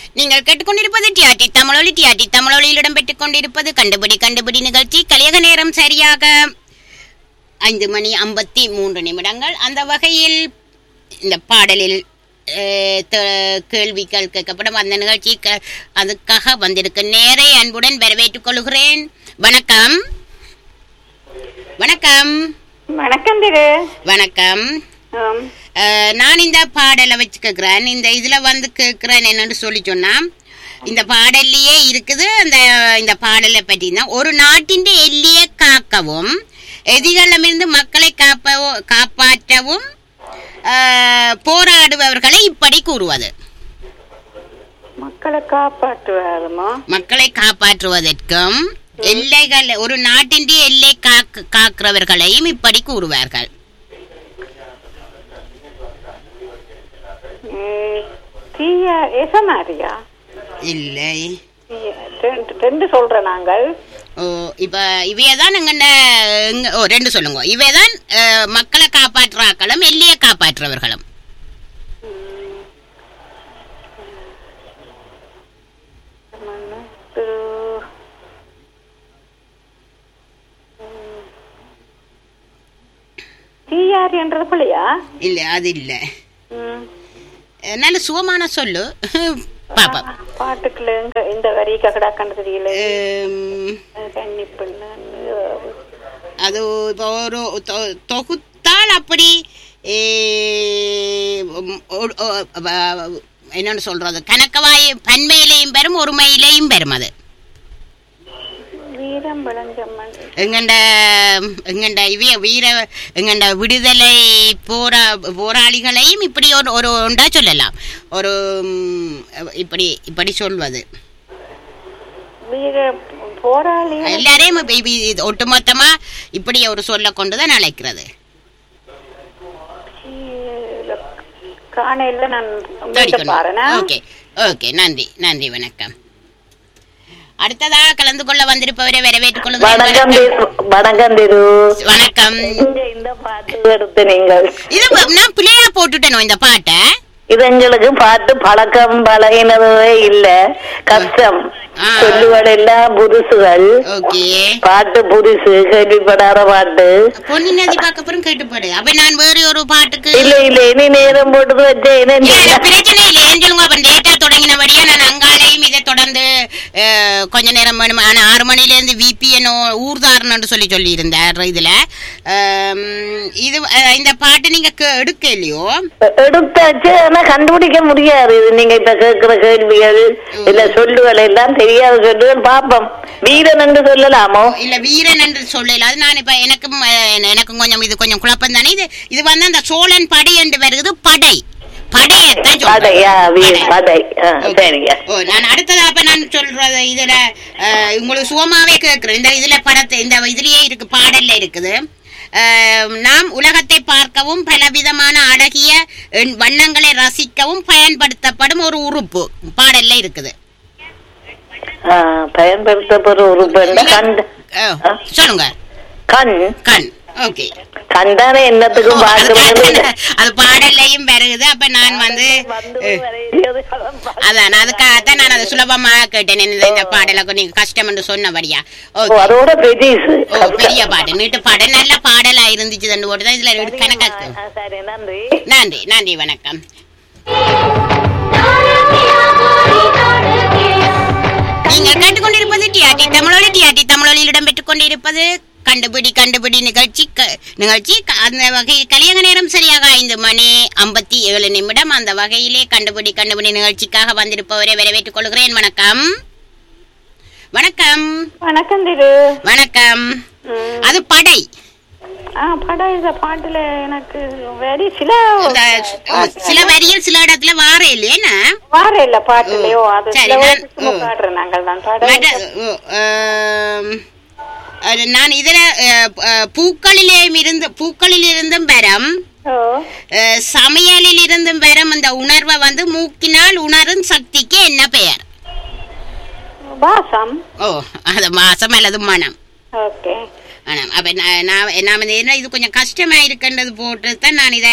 நீங்கள் கேட்டுக்கொண்டிருப்பது டிஆர்டி தமிழொலி டிஆர்டி தமிழொலியில் இடம்பெற்றுக் கொண்டிருப்பது கண்டுபிடி கண்டுபிடி நிகழ்ச்சி கலியக நேரம் சரியாக ஐந்து மணி ஐம்பத்தி மூன்று நிமிடங்கள் அந்த வகையில் இந்த பாடலில் அஹ், த- கேள்விகள் கேட்கப்படும் அந்த நிகழ்ச்சி க- அதுக்காக வந்திருக்க நேரை அன்புடன் வரவேற்றுக் கொள்கிறேன் வணக்கம் வணக்கம் வணக்கம் திரு வணக்கம் ஆம். அஹ், நான் இந்த பாடலை வச்சு கேட்குறேன் இந்த இதில் வந்து கேட்குறேன் என்னன்னு சொல்லி சொன்னா இந்த பாடல்லையே இருக்குது அந்த இந்த பாடலை பற்றி தான் ஒரு நாட்டின் எல்லையை காக்கவும் எதிரிகளிடமிருந்து மக்களை காப்பவும் காப்பாற்றவும் அஹ், போராடுபவர்களை இப்படி கூறுவது மக்களை காப்பாற்றுவாருமா மக்களை காப்பாற்றுவதற்கும் எல்லைகள் ஒரு நாட்டின் எல்லை காக்க காக்கிறவர்களையும் இப்படி கூறுவார்கள் தீயா எசமாரியா இல்லை ரெண்டு ரெண்டு சொல்றேன் நாங்கள் ஓ இப்ப இவையதான் எங்கண்ட எங்க- ஓ ரெண்டு சொல்லுங்க இவைதான் அஹ், மக்களை காப்பாற்றுறாக்களும் எல்லையை காப்பாற்றுறவர்களும் திரு தீயார் என்றது பிள்ளையா இல்ல அது இல்ல ம். அஹ், நல்ல சுகமான சொல்லு பாப்பா பாட்டுக்குள்ள எங்க இந்த வரி ககடா கண்டு தெரியல அம், கன்னி பிள்ளை அது இப்போ ஒரு தொ- தொகுத்தால் அப்படி ஏ, உம், ஒ- ஒ- வ- என்னன்னு சொல்றது கணக்கவாய் பன்மையிலையும் பெறும் ஒருமையிலையும் பெறும் அது வீரம் விளஞ்சம்மன் எங்கண்ட எங்கண்ட இவிய வீர எங்கண்ட விடுதலை போரா போராளிகளையும் இப்படி ஒரு ஒரு ஒன்றா சொல்லலாம் ஒரு ம், இப்படி இப்படி சொல்வது வீர போராளி எல்லாரையும் இப்ப இப்ப இது ஒட்டுமொத்தமா இப்படி ஒரு சொல்ல கொண்டுதான் அழைக்கிறது காணையில நான் உங்கள்கிட்ட தேடிக்கணும் பாருனா ஓகே ஓகே நன்றி நன்றி வணக்கம் அடுத்ததா கலந்து கொள்ள வந்திருப்பவரை வரவேற்றுக் வணக்கம் கொள்ளுங்கள் திரு- வணக்கம் திரு வணக்கம் இங்க இந்த பாட்டு எடுத்து நீங்கள் இது நான் பிள்ளையா போட்டுட்டேனோ இந்த பாட்டை இது எங்களுக்கு பாட்டு பழக்கம் பழகினதே இல்ல கஷ்டம் ஆ. சொல்லுகள் எல்லாம் புதுசுகள் ஓகே பாட்டு புதுசு கேள்விப்படாத பாட்டு பொன்னி நதி பார்க்க அப்புறம் கேட்டுப்பாடு அப்ப நான் வேற ஒரு பாட்டுக்கு இல்ல இல்ல இனி நேரம் போட்டு வச்சேன் இல்ல, இல்ல, பிரச்சனை இல்லை ஏன் சொல்லுங்க அப்ப லேட்டா தொடங்கினபடியா நான் அங்காலையும் இதை தொடர்ந்து அஹ், கொஞ்ச நேரம் வேணும் ஆனா ஆறு மணில இருந்து விபிஎன் ஊர்தாரன்னு சொல்லி சொல்லி இருந்தார் இதுல அம், இது அஹ், இந்த பாட்டு நீங்க கே- எடுக்க இல்லையோ எடுத்தாச்சு ஆனா கண்டுபிடிக்க முடியாது இது நீங்க இப்ப கேட்கிற கேள்விகள் இல்ல சொல்லுகள் எல்லாம் தெரியாத சொல்லுகள் பாப்போம் வீரன் என்று சொல்லலாமோ இல்ல வீரன் என்று சொல்லல அது நான் இப்ப எனக்கும் அஹ், எனக்கும் கொஞ்சம் இது கொஞ்சம் குழப்பம் தானே இது இது வந்து அந்த சோழன் படை என்று வருகிறது படை படையத்தான் சொல்றேன். படையா வீ படை. படை ஆ, ஓகே. சரிங்க ஓ நான் அடுத்ததா அப்ப நான் சொல்றது இதுல அஹ், உங்களுக்கு சுகமாவே கேட்கிறேன் இந்த இதுல படத்தை இந்த இதுலயே இருக்கு பாடல்ல இருக்குது அஹ், நாம் உலகத்தை பார்க்கவும் பலவிதமான அழகிய எண்- வண்ணங்களை ரசிக்கவும் பயன்படுத்தப்படும் ஒரு உறுப்பு பாடல்ல இருக்குது ஆ, பயன்படுத்தப்படுற ஒரு பெண்ண கண் அஹ், ஆ? சொல்லுங்க கண் கண் ஓகே கண்டானே என்னத்துக்கும் பார்க்கறது அது பாடல்லையும் வருகுது அப்ப நான் வந்து அஹ், அதான் அதுக்காகத்தான் நான் அதை சுலபமா கேட்டேன் இந்த இந்த பாடலை நீங்க கஷ்டம் என்று சொன்னபடியா ஓ, ஓகே அதோட பெரிசு ஓ பெரிய பாட்டு நீட்டு பாடல் நல்ல பாடலா இருந்துச்சு தண்டு போட்டு தான் இதுல ரெண்டு கணக்காக்கு ஆ, சரி நன்றி நன்றி நன்றி வணக்கம் நீங்கள் கேட்டுக்கொண்டிருப்பது டிஆர்டி தமிழொலி டிஆர்டி தமிழொலியில் இடம்பெற்றுக் கொண்டிருப்பது கண்டுபிடி கண்டுபிடி நிகழ்ச்சி க- நிகழ்ச்சி க- அந்த வகையில் கலியங்க நேரம் சரியாக ஐந்து மணி ஐம்பத்தி ஏழு நிமிடம் அந்த வகையிலே கண்டுபிடி கண்டுபிடி நிகழ்ச்சிக்காக வந்திருப்பவரை வரவேற்றுக் கொள்கிறேன் வணக்கம் வணக்கம் வணக்கம் திரு வணக்கம் ம். அது படை ஆ படம் இந்த பாட்டுல எனக்கு வெரி சில இந்த அஹ், சில வரியில் சில இடத்துல வார இல்லையேன்னா வார இல்ல பாட்டுலயோ அது சரி, சில நான்- வயசு சும்மா ஓ. பாடுறேன் நாங்கள் தான் பாடம் மற்ற- ஓ, ஆம், அது நான் இதுல அஹ், அஹ், பூக்களிலேயும் இருந்து பூக்களில் இருந்தும் பெறம் ஓ அஹ், சமையலில் இருந்தும் பெறும் அந்த உணர்வை வந்து மூக்கினால் உணரும் சக்திக்கு என்ன பெயர் வாசம் ஓ அது மாசம் அல்லது மனம் ஓகே ஆனா அப்ப நான் நான் நான் வந்து என்ன இது கொஞ்சம் கஷ்டமா இருக்குன்றது போட்டு தான் நான் இதை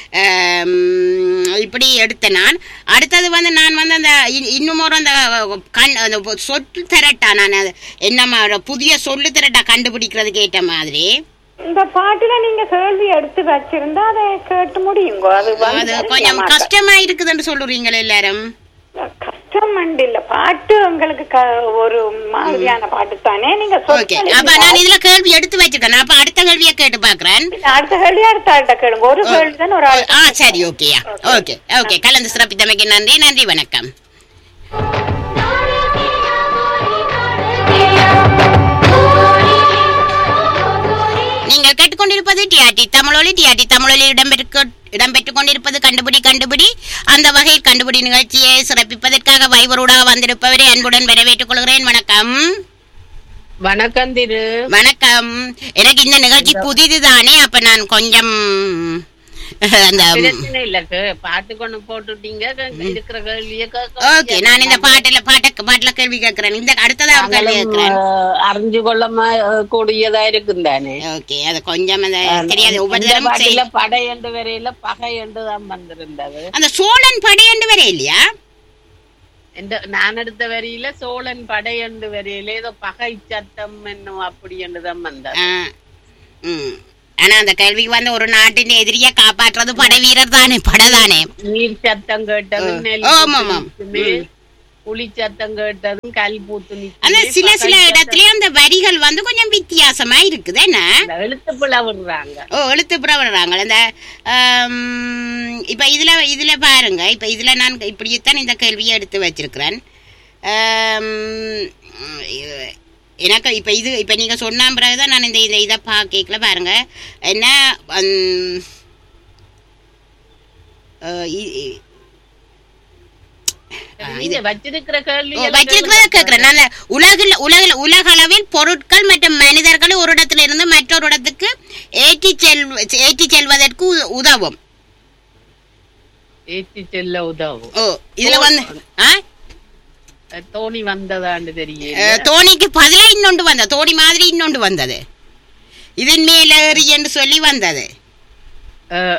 இப்படி எடுத்தேன் நான் அடுத்தது வந்து நான் வந்து அந்த இ- இன்னும் ஒரு அந்த கண் அந்த சொட்டு திரட்டா நான் அது என்னம்மா ஒரு புதிய சொல்லு திரட்டா கண்டுபிடிக்கிறதுக்கு ஏற்ற மாதிரி இந்த பாட்டுல நீங்க கேள்வி எடுத்து வச்சிருந்தா அதை கேட்டு முடியுங்க அது வந்து அது அறிய கொஞ்சம் மாட்டேன். கஷ்டமா இருக்குதுன்னு சொல்லுறீங்களே எல்லாரும் கஷ்டம் அண்டு இல்ல பாட்டு உங்களுக்கு க- ஒரு மாதிரியான பாட்டு தானே நீங்க ஓகே சொற்கள் அப்ப நான் இதுல கேள்வி எடுத்து வச்சிருக்கேன் அப்ப அடுத்த கேள்வியை கேட்டு பாக்குறேன் அடுத்த கேள்வி அடுத்த ஆள்கிட்ட கேளுங்க ஒரு கேள்வி தான் ஒரு ஆள் ஆ சரி ஓகேயா ஓகே ஓகே கலந்து சிறப்பித்தமைக்கு நன்றி நன்றி வணக்கம் நீங்கள் கேட்டுக்கொண்டிருப்பது டிஆர்டி தமிழொலி டிஆர்டி தமிழொலி இடம்பெற்று இடம்பெற்றுக் கொண்டிருப்பது கண்டுபிடி கண்டுபிடி அந்த வகையில் கண்டுபிடி நிகழ்ச்சியை சிறப்பிப்பதற்காக வைபரூடாக வந்திருப்பவரை அன்புடன் வரவேற்றுக் கொள்கிறேன் வணக்கம் வணக்கம் திரு வணக்கம் எனக்கு இந்த நிகழ்ச்சி புதிதுதானே அப்ப நான் கொஞ்சம் அந்த பிரச்சனை இல்லக்கு பாட்டு கொண்டு போட்டுட்டீங்க க- இருக்கிற கேள்விய கேட்க ஓகே நான் இந்த பாட்டுல பாட்டு பாட்டுல கேள்வி கேட்கிறேன் இந்த அடுத்ததா ஒரு கேள்வி நாங்களும், கேட்கிறேன் அஹ், அறிஞ்சு கொள்ளமா அஹ், கூடியதா இருக்கும் தானே ஓகே அது கொஞ்சம் அந்த தெரியாது ஒவ்வொரு இந்த தரம் செய்- பாட்டுல படை என்று வரையில பகை என்று தான் வந்திருந்தது அந்த சோழன் படையண்டு வரை இல்லையா இந்த நான் எடுத்த வரியில சோழன் படை என்று வரையில ஏதோ பகை சத்தம் என்னும் அப்படி என்று தான் வந்தது ஆ, ம். ஆனா அந்த கேள்விக்கு வந்து ஒரு நாட்டின் எதிரியை காப்பாற்றுறது படை வீரர் தானே படை தானே நீர் சத்தம் கேட்டதும் நெல் ஆமா, பூத்து ஆமா. நிக்குமே. புலி சத்தம் கேட்டதும் கல் பூத்து அந்த நிக்குமே. சில சில பகை இடத்துல அந்த வரிகள் வந்து கொஞ்சம் வித்தியாசமா இருக்குது என்ன சத்தம். எழுத்து பிளவுறாங்க ஓ எழுத்து புறவடுறாங்க இந்த ஆம், இப்ப இதுல இதுல பாருங்க இப்ப இதுல நான் இப்படித்தான் இந்த கேள்வியை எடுத்து வச்சிருக்கிறேன் ஆம், இது- எனக்கு இப்ப இது இப்ப நீங்க சொன்ன பிறகுதான் நான் இந்த இதை இதை பார்க்கல பாருங்க என்ன ஹம், அஹ், இ- இ- ஆ, இது நீங்க வச்சிருக்கிற கேள்வி ஓ, வச்சிருக்கிறத கேக்குறேன் நான் உலகில் உலகில் உலக அளவில் பொருட்கள் மற்றும் மனிதர்களை ஒரு இடத்துல இருந்து மற்றொரு இடத்துக்கு ஏற்றி செல் ஏற்றி செல்வதற்கு உ- உதவும் ஏற்றி செல்ல உதவும் ஓ இதுல வந்து ஆ? அஹ் தோணி வந்ததான்னு தெரியல அஹ், தோணிக்கு பதிலா இன்னொன்று வந்தது தோணி மாதிரி இன்னொன்று வந்தது இதன் மேல் ஏறி என்று சொல்லி வந்தது அஹ்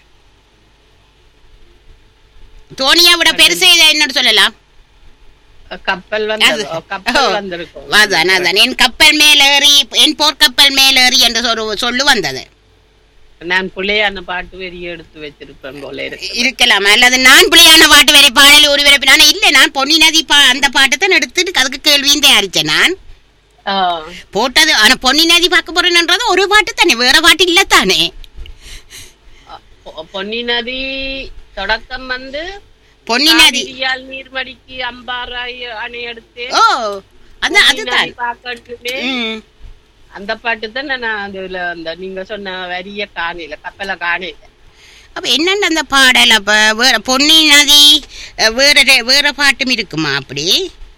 தோணியை விட பெருசு இதை என்னன்னு சொல்லலாம் கப்பல் வந்து அது- கப்பல் ஓ. வந்திருக்கும் அதான் அதான் என் கப்பல் மேலேறி என் போர்க்கப்பல் மேலேறி என்று ஒரு சொல்லு வந்தது நான் பிள்ளையான பாட்டு வரிய எடுத்து வச்சிருப்பேன் போல இருக்கு இருக்கலாம் அல்லது நான் பிள்ளையான பாட்டு வேற பாடல் ஒருவிரப்பில் ஆனா இல்ல நான் பொன்னி நதி பா அந்த பாட்டை தான் எடுத்துட்டு அதுக்கு கேள்வியும் தயாரிச்சேன் நான் அஹ் போட்டது ஆனா பொன்னி நதி பார்க்க போறேன்ன்றது ஒரு பாட்டு தானே வேற பாட்டு இல்ல தானே பொ- பொன்னி நதி தொடக்கம் வந்து பொன்னி நதி காவிரியால் நீர்மடிக்கு அம்பாராய் அணை எடுத்து ஓ அதான் அதுதான் பார்க்கட்டுமே ம். அந்த பாட்டு தான் நான் அதுல அந்த நீங்க சொன்ன வரிய காணையில கப்பலை காணையில அப்ப என்னண்டு அந்த பாடல் அப்ப வேற பொன்னி நதி அஹ், வேற ரெ- வேற பாட்டும் இருக்குமா அப்படி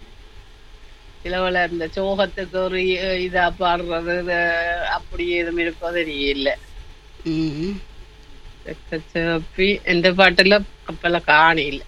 சிலவள இந்த சோகத்துக்கு ஒரு இ- இதா பாடுறது இது அப்படி எதுவும் இருக்கோ தெரியல ம். அப்படி எந்த பாட்டுல கப்பலை காணையில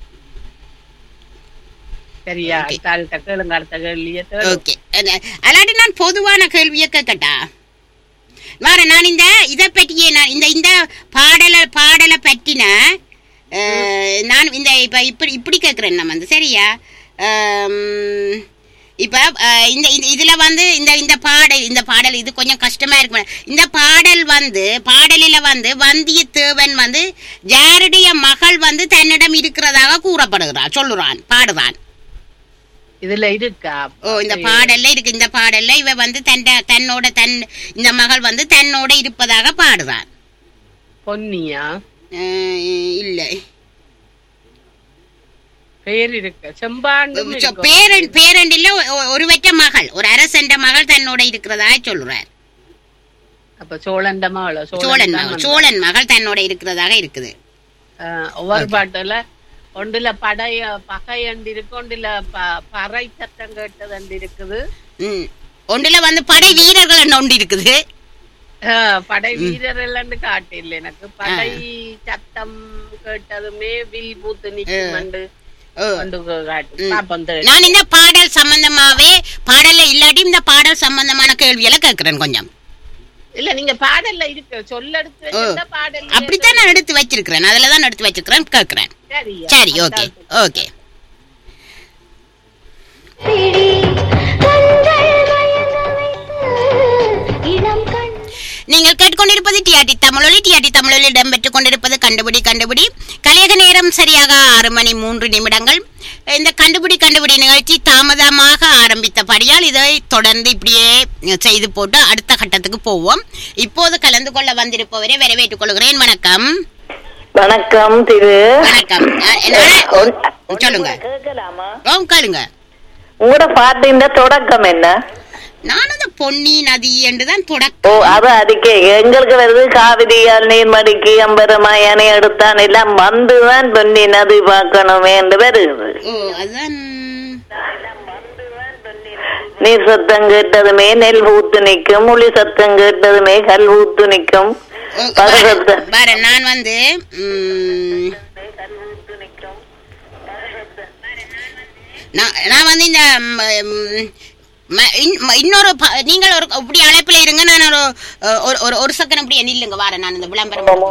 சரியா அடுத்த கேளுங்க அடுத்த கேள்வியை தேடு. ஓகே அத- அல்லாட்டி நான் பொதுவான கேள்வியை கேட்கட்டா வேற நான் இந்த இதை பற்றியே நான் இந்த இந்த பாடலை பாடலை பற்றின அஹ், நான் இந்த இப்ப இப்படி இப்படி கேட்குறேன் நம்ம வந்து சரியா அம், இப்ப அஹ், இந்த இந்த- இதுல வந்து இந்த இந்த பாடல் இந்த பாடல் இது கொஞ்சம் கஷ்டமா இருக்கும் இந்த பாடல் வந்து பாடலில வந்து வந்தியத்தேவன் வந்து யாருடைய மகள் வந்து தன்னிடம் இருக்கிறதாக கூறப்படுகிறான் சொல்லுறான் பாடுறான் இதுல இருக்கா ஓ இந்த பாடல்ல இருக்கு இந்த பாடல்ல இவ வந்து தன் தன்னோட தன் இந்த மகள் வந்து தன்னோட இருப்பதாக பாடுறான் பொன்னியா அஹ் இல்ல பேர் இருக்கு செம்பாண்டு சொ- பேரன் பேரன் இல்ல ஒ- ஒருவற்ற மகள் ஒரு அரசண்ட மகள் தன்னோட இருக்கிறதா சொல்றார் அப்ப சோழண்ட மகள சோழன் மகள் சோழன் மகள் தன்னோட இருக்கிறதாக இருக்குது ஒவ்வொரு பாட்டுல ஒன்றுல படைய பகை அண்டு இருக்கு ஒன்றுல ப- பறை சத்தம் கேட்டது அண்டு இருக்குது ம் ஒன்றுல வந்து படை வீரர்கள் ஒன்று இருக்குது ஆஹ் படை வீரர்கள் அண்டு காட்டு இல்லை எனக்கு படை சத்தம் கேட்டதுமே வில் பூத்து நிக்கும் ஓ. கொண்டு காட்டு பாப்பம் தேடி. நான் இந்த பாடல் சம்பந்தமாவே பாடல்ல இல்லாட்டி இந்த பாடல் சம்பந்தமான கேள்வியெல்லாம் கேட்கிறேன் கொஞ்சம் இல்ல நீங்க பாடல்ல இருக்கு சொல்ல எடுத்து வச்சிருந்தா பாடல்ல அப்படித்தான் நான் எடுத்து வச்சிருக்கிறேன் அதுல தான் எடுத்து வச்சிருக்கிறேன் கேட்கிறேன் சரியா சரி ஓகே ஓகே நீங்கள் கேட்டுக்கொண்டிருப்பது டிஆர்டி தமிழொலி டிஆர்டி தமிழொலி இடம்பெற்றுக் கொண்டிருப்பது கண்டுபிடி கண்டுபிடி கலையக நேரம் சரியாக ஆறு மணி மூன்று நிமிடங்கள் இந்த கண்டுபிடி கண்டுபிடி நிகழ்ச்சி தாமதமாக ஆரம்பித்தபடியால் இதை தொடர்ந்து இப்படியே செய்து போட்டு அடுத்த கட்டத்துக்கு போவோம் இப்போது கலந்து கொள்ள வந்திருப்பவரை வரவேற்றுக் கொள்கிறேன் வணக்கம் வணக்கம் திரு வணக்கம் அஹ், என்ன- சொல்லுங்க கேட்கலாமா ஓ கேளுங்க உங்களோட பாட்டின் தொடக்கம் என்ன நான் அந்த பொன்னி நதி என்றுதான் ஓ தொடக்கம் அது அதுக்கே எங்களுக்கு வருது காவிரி நீர்மடிக்கு அம்பரமாயானை எடுத்தான் எல்லாம் வந்துதான் பொன்னி நதி பார்க்கணுமே என்று வருது ஓ அதுதான் நீர் சத்தம் கேட்டதுமே நெல் ஊத்து நிக்கும் முளி சத்தம் கேட்டதுமே கல் ஊத்து நிக்கும் ஓ, பல பாரு, சத்தம் பாரு, நான் வந்து ம், நான் நான் வந்து இந்த ம், ம், ம- இன்- ம- இன்னொரு ப- நீங்கள் ஒரு இப்படி அழைப்பில் இருங்க நான் ஒரு ஒரு- ஒரு ஒரு செகண்ட் அப்படியே நில்லுங்க வாரேன் நான் இந்த விளம்பரம்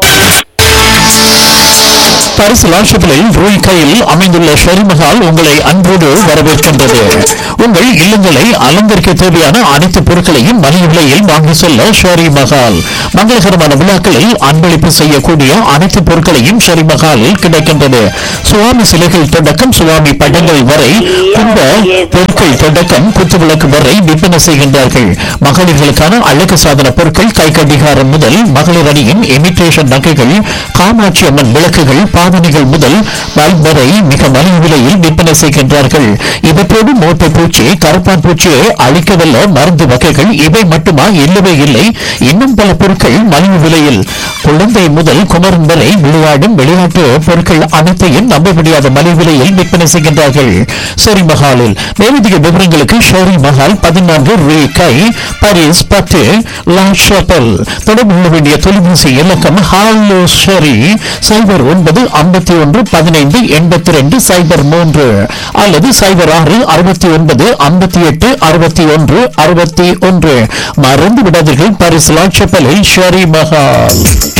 பரிசு லாட்சப்பிலில் ரூய் கையில் அமைந்துள்ள ஷெரிமஹால் உங்களை அன்போடு வரவேற்கின்றது உங்கள் இல்லங்களை அலங்கரிக்க தேவையான அனைத்து பொருட்களையும் மலிவு விலையில் வாங்கி செல்ல ஷெரி மஹால் மங்களகரமான விழாக்களில் அன்பளிப்பு செய்யக்கூடிய அனைத்து பொருட்களையும் ஷெரி மஹாலில் கிடைக்கின்றது சுவாமி சிலைகள் தொடக்கம் சுவாமி படங்கள் வரை கும்ப பொருட்கள் தொடக்கம் குத்துவிளக்கு வரை விற்பனை செய்கின்றார்கள் மகளிர்களுக்கான அழகு சாதன பொருட்கள் கை கடிகாரம் முதல் மகளிர் அணியின் இமிட்டேஷன் நகைகள் காமாட்சி அம்மன் விளக்குகள் பாவனைகள் முதல் பல்ப் வரை மிக மலிவு விலையில் விற்பனை செய்கின்றார்கள் இவற்றோடு மோட்டை பூச்சி கருப்பான் பூச்சியை அழிக்கவல்ல மருந்து வகைகள் இவை மட்டுமா இல்லவே இல்லை இன்னும் பல பொருட்கள் மலிவு விலையில் குழந்தை முதல் குமரன் வரை விளையாடும் விளையாட்டு பொருட்கள் அனைத்தையும் நம்ப முடியாத மலிவு விலையில் விற்பனை செய்கின்றார்கள் ஷெரி மஹாலில் மேலதிக விவரங்களுக்கு ஷெரி மஹால் பதினான்கு ரே கை பாரிஸ் பத்து லா ஷாப்பல் தொடர்பு கொள்ள வேண்டிய தொலைபேசி இலக்கம் ஹாலோ ஷெரி சைபர் ஒன்பது ஐம்பத்தி ஒன்று பதினைந்து எண்பத்தி ரெண்டு சைபர் மூன்று அல்லது சைபர் ஆறு அறுபத்தி ஒன்பது ஐம்பத்தி எட்டு அறுபத்தி ஒன்று அறுபத்தி ஒன்று மறந்து விடாதீர்கள் பாரிஸ் லா ஷாப்பலில் ஷெரி மஹால்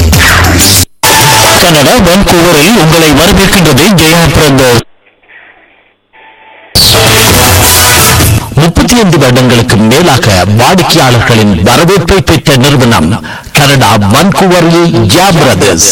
கனடா வான்கூவரில் உங்களை வரவேற்கின்றது ஜெயா பிரதர்ஸ் முப்பத்தி ஐந்து வருடங்களுக்கு மேலாக வாடிக்கையாளர்களின் வரவேற்பை பெற்ற நிறுவனம் கனடா வான்கூவரில் ஜா பிரதர்ஸ்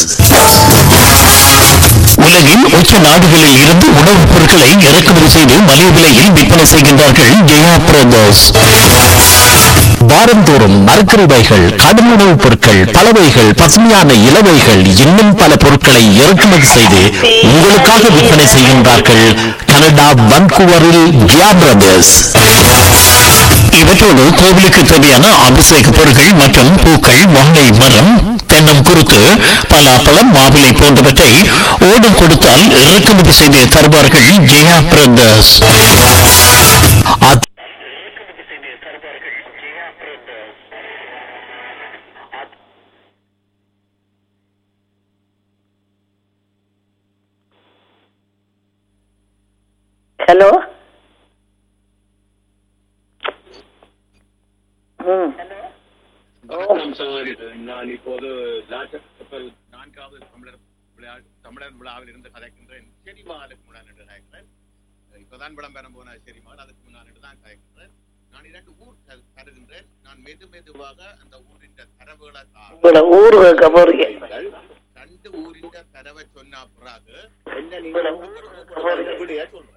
உலகின் உச்ச நாடுகளில் இருந்து உணவுப் பொருட்களை இறக்குமதி செய்து மலிவு விலையில் விற்பனை செய்கின்றார்கள் ஜெயா பிரதர்ஸ் வாரந்தோறும் மரக்கறிவைகள் கடும் உணவுப் பொருட்கள் பலவைகள் பசுமையான இலவைகள் இன்னும் பல பொருட்களை இறக்குமதி செய்து உங்களுக்காக விற்பனை செய்கின்றார்கள் கனடா வன்கூவரில் ஜியா பிரதர்ஸ் இவற்றோடு கோவிலுக்கு தேவையான அபிஷேக பொருட்கள் மற்றும் பூக்கள் வாழை மரம் தென்னம் குறுக்கு பலாப்பழம் மாவிலை போன்றவற்றை ஓடம் கொடுத்தால் இறக்குமதி செய்து தருவார்கள் ஜெயா பிரதர்ஸ் அத்- ஹலோ ம் வணக்கம் சகோதரி நான் இப்போது லாட்சக்கப்பல் நான்காவது தமிழர் விழா தமிழர் விழாவில் இருந்து கதைக்கின்றேன் செரிமாலுக்கு முன்னாடி என்று கதைக்கிறேன் இப்பதான் விளம்பரம் போன செரிமால் அதுக்கு முன்னாடி தான் கதைக்கின்றேன் நான் இரண்டு ஊர் த- தருகின்றேன் நான் மெது மெதுவாக அந்த ஊரின் தரவுகளை தா- உங்களை ஊர் கேட்க போறீங்க நீங்கள் ரெண்டு ஊரின் தரவை சொன்ன பிறகு என்ன நீங்கள் விடையா சொல்றேன்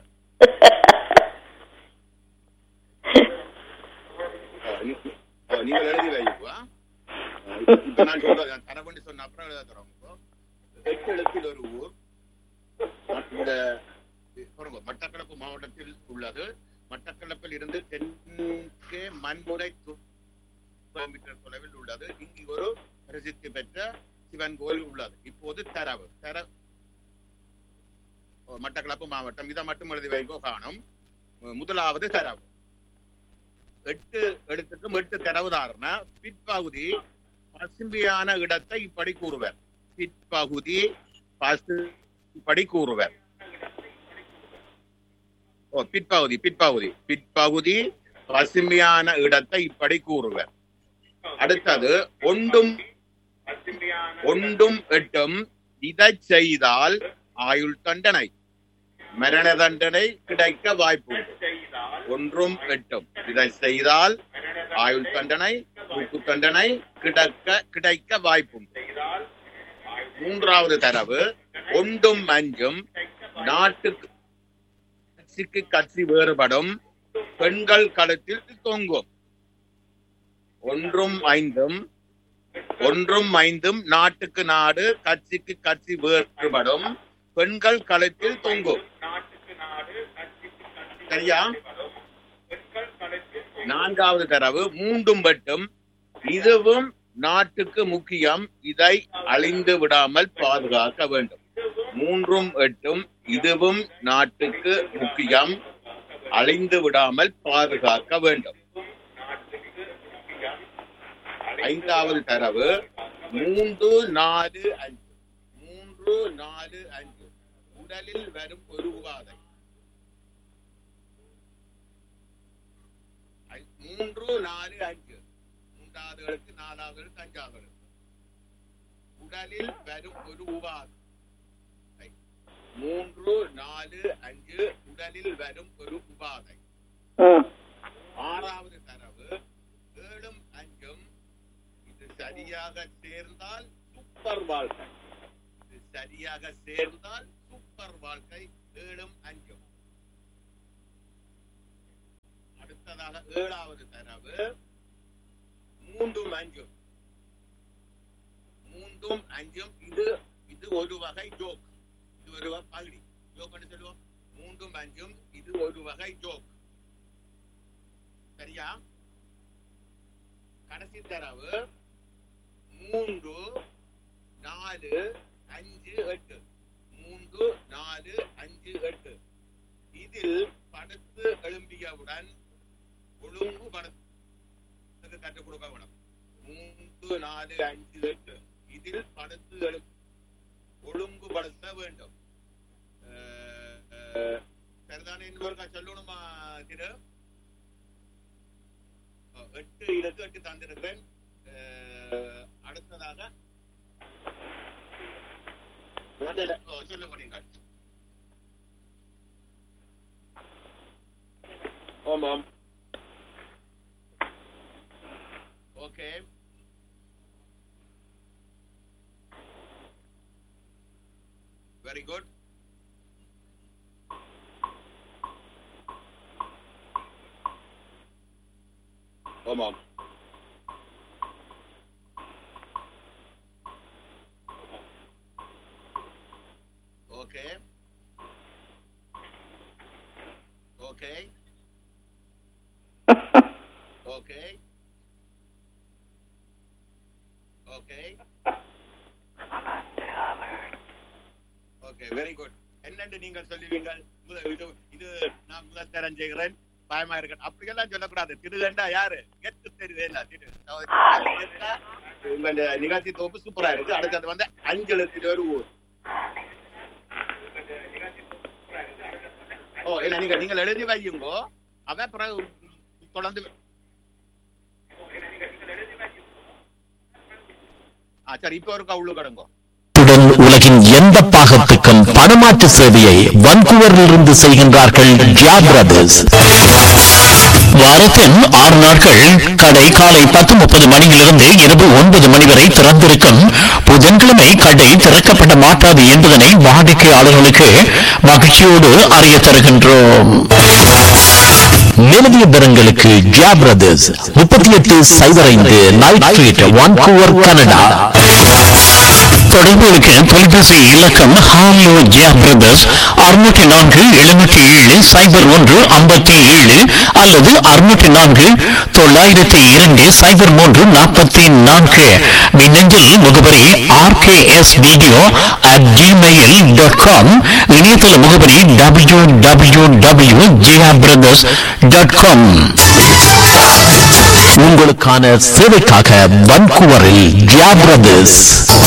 ஆ, நீ- ஆ, நீங்கள் எழுதி வைப்பா இப்ப நான் சொல்றேன் தரவண்டி சொன்ன அப்புறம் எழுத தரோம் எட்டு எழுத்தில் ஒரு ஊர் இந்த பாருங்க, மட்டக்களப்பு மாவட்டத்தில் உள்ளது மட்டக்களப்பில் இருந்து தென்கே மண்முறை து- கிலோமீட்டர் தொலைவில் உள்ளது இங்கு ஒரு பிரசித்தி பெற்ற சிவன் கோயில் உள்ளது இப்போது தரவு தர ஓ, மட்டக்களப்பு மாவட்டம் இதை மட்டும் எழுதி வைக்கோ காணும் முதலாவது தரவு எட்டு எழுத்துக்கும் எட்டு தரவுதாரன பிற்பகுதி பசுமையான இடத்தை இப்படி கூறுவர் பிற்பகுதி பசு இப்படி கூறுவர் ஓ பிற்பகுதி பிற்பகுதி பிற்பகுதி பசுமையான இடத்தை இப்படி கூறுவர் அடுத்தது ஒன்றும் ஒன்றும் எட்டும் இதை செய்தால் ஆயுள் தண்டனை மரண தண்டனை கிடைக்க வாய்ப்பு உண்டு. ஒன்றும் எட்டும் இதை செய்தால் ஆயுள் தண்டனை தூக்கு தண்டனை கிடைக்க கிடைக்க வாய்ப்புண்டு மூன்றாவது தரவு ஒன்றும் அஞ்சும் நாட்டுக்கு கட்சிக்கு கட்சி வேறுபடும் பெண்கள் களத்தில் தொங்கும் ஒன்றும் ஐந்தும் ஒன்றும் ஐந்தும் நாட்டுக்கு நாடு கட்சிக்கு கட்சி வேறுபடும் பெண்கள் களத்தில் தொங்கும் சரியா நான்காவது தரவு மூண்டும் வெட்டும் இதுவும் நாட்டுக்கு முக்கியம் இதை அழிந்து விடாமல் பாதுகாக்க வேண்டும் மூன்றும் எட்டும் இதுவும் நாட்டுக்கு முக்கியம் அழிந்து விடாமல் பாதுகாக்க வேண்டும் ஐந்தாவது தரவு மூன்று நாலு அஞ்சு மூன்று நாலு அஞ்சு உடலில் வரும் ஒரு உபாதை ஐ- மூன்று நாலு அஞ்சு மூன்றாவது எழுத்து நாலாவது எழுத்து அஞ்சாவது எழுத்து உடலில் வரும் ஒரு உபாதை மூன்று நாலு அஞ்சு உடலில் வரும் ஒரு உபாதை ம். ஆறாவது தரவு ஏழும் அஞ்சும் இது சரியாக சேர்ந்தால் சூப்பர் வாழ்க்கை இது சரியாக சேர்ந்தால் சூப்பர் வாழ்க்கை ஏழும் அஞ்சும் அடுத்ததாக ஏழாவது தரவு மூன்றும் அஞ்சும் மூன்றும் அஞ்சும் இது இது ஒரு வகை ஜோக் இது ஒரு வகை பகுதி ஜோக் சொல்லுவோம் மூன்றும் அஞ்சும் இது ஒரு வகை ஜோக் சரியா கடைசி தரவு மூன்று நாலு அஞ்சு எட்டு மூன்று நாலு அஞ்சு எட்டு இதில் படுத்து எழும்பியவுடன் ஒழுங்கு படத்துக்கு கற்றுக் கொடுக்க வேணும் மூன்று நாலு அஞ்சு எட்டு இதில் படுத்து எழு ஒழுங்குபடுத்த வேண்டும் அஹ், அஹ், சரிதானே இன்னொருக்கா சொல்லணுமா திரு அஹ், எட்டு இலக்கு எட்டு தந்திருக்கிறேன் அஹ், அடுத்ததாக முதல்ல- ஓ, சொல்லுங்க நீங்கள் ஆமாம் ஓகே வெரி குட் ஆமாம் okay okay okay okay okay very good என்னென்று நீங்கள் சொல்லுவீங்கள் முத- இது இது நான் முதல் தரம் செய்கிறேன் பயமா இருக்கேன் அப்படியெல்லாம் சொல்லக்கூடாது திருதண்டா யாரு கெத்து தெரியுது இல்ல திரு கெத்தா, உங்க இந்த நிகழ்ச்சி தொகுப்பு சூப்பரா இருக்கு அடுத்தது வந்து அஞ்சலத்தில் ஒரு ஊர் ஓ இல்ல நீங்க நீங்கள் எழுதி வையுங்கோ அவன் பிறகு தொடர்ந்து ஆ சரி இப்போ ஒரு கவுளு கடங்கோ உடன் உலகின் எந்த பாகத்துக்கும் பணமாற்று சேவையை வன்கூவரில் இருந்து செய்கின்றார்கள் ஜியா பிரதர்ஸ் வாரத்தின் ஆறு நாட்கள் கடை காலை பத்து முப்பது மணியிலிருந்து இரவு ஒன்பது மணி வரை திறந்திருக்கும் புதன்கிழமை கடை திறக்கப்பட மாட்டாது என்பதனை வாடிக்கையாளர்களுக்கு மகிழ்ச்சியோடு அறிய தருகின்றோம் நிலவிய பெறங்களுக்கு ஜியா பிரதர்ஸ் முப்பத்தி எட்டு சைபர் ஐந்து நைட் ஸ்ட்ரீட் வான்கூவர் கனடா தொடர்புகளுக்கு தொலைபேசி இலக்கம் ஹாலோ ஜியா பிரதர்ஸ் அறுநூற்றி நான்கு எழுநூற்றி ஏழு சைபர் ஒன்று ஐம்பத்தி ஏழு அல்லது அறுநூற்றி நான்கு தொள்ளாயிரத்தி இரண்டு சைபர் மூன்று நாற்பத்தி நான்கு மின்னஞ்சல் முகவரி RKS video at Gmail dot com இணையதள முகவரி W W W Jiya brothers dot com உங்களுக்கான சேவைக்காக வன்கூவரில் ஜியா பிரதர்ஸ்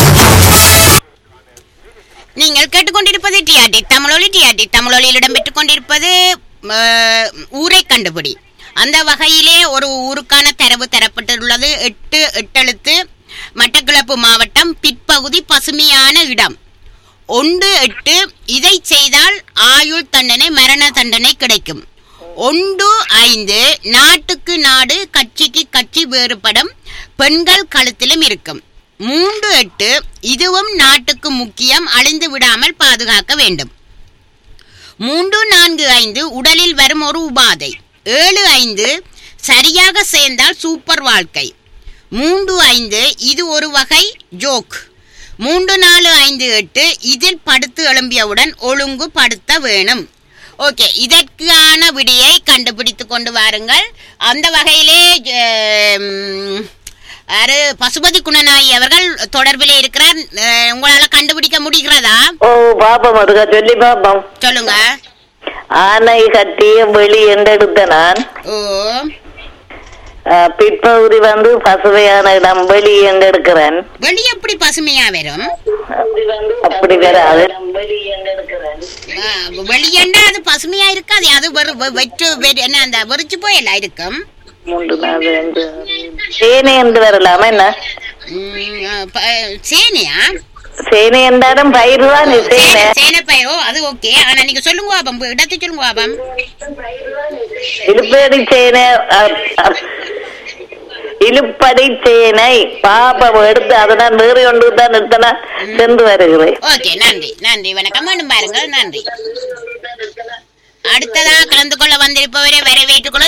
நீங்கள் கேட்டுக்கொண்டிருப்பது டிஆர்டி தமிழொலி டிஆர்டி தமிழொலியில் இடம்பெற்றுக் கொண்டிருப்பது அஹ், ஊரை கண்டுபிடி அந்த வகையிலே ஒரு ஊருக்கான தரவு தரப்பட்டுள்ளது எட்டு எட்டெழுத்து மட்டக்களப்பு மாவட்டம் பிற்பகுதி பசுமையான இடம் ஒன்று எட்டு இதை செய்தால் ஆயுள் தண்டனை மரண தண்டனை கிடைக்கும் ஒன்று ஐந்து நாட்டுக்கு நாடு கட்சிக்கு கட்சி வேறுபடும் பெண்கள் கழுத்திலும் இருக்கும் மூன்று எட்டு இதுவும் நாட்டுக்கு முக்கியம் அழிந்து விடாமல் பாதுகாக்க வேண்டும் மூன்று நான்கு ஐந்து உடலில் வரும் ஒரு உபாதை ஏழு ஐந்து சரியாக சேர்ந்தால் சூப்பர் வாழ்க்கை மூன்று ஐந்து இது ஒரு வகை ஜோக் மூன்று நாலு ஐந்து எட்டு இதில் படுத்து எழும்பியவுடன் ஒழுங்கு படுத்த வேணும் ஓகே இதற்கான விடையை கண்டுபிடித்து கொண்டு வாருங்கள் அந்த வகையிலே உம், யாரு பசுபதி குணநாயகி அவர்கள் தொடர்பிலே இருக்கிறார் அஹ், உங்களால கண்டுபிடிக்க முடிகிறதா ஓ பாப்போம் அதுக்கா சொல்லி பாப்போம் சொல்லுங்க ஆனை கட்டிய வெளி என்றெடுத்த நான் ஓ அஹ், பிற்பகுதி வந்து பசுமையான இடம் வெளி என்றெடுக்கிறேன் வெளி எப்படி பசுமையா வரும் அப்படி வராது ஆ, வெளியண்டா அது பசுமையா இருக்காது அது வெறு வெ- வெற்று வெறு- என்ன அந்த வெறிச்சு போயெல்லாம் இருக்கும் மூன்று நாலு அஞ்சு ஆறு, ஏழு. சேனை என்று வரலாமா என்ன ம், ஆ, ப- சேனையா சேனை என்றாலும் பயிர் தான் சேனை சேனை சேனை பயோ அது ஓகே ஆனா நீங்க சொல்லுங்க பாபம் இடத்தை சொல்லுங்க பாபம் இழுப்படி சேனை அஹ், அஹ், இழுப்படி சேனை பாப்பம் எடுத்து அதனால் வேறு ஒன்று தான் நிறுத்தினா சென்று வருகிறேன் ஓகே நன்றி நன்றி வணக்கம் மீண்டும் பாருங்கள் நன்றி அடுத்ததா கலந்து கொள்ள வந்திருப்பவரை வரவேற்றுக் கொள்ள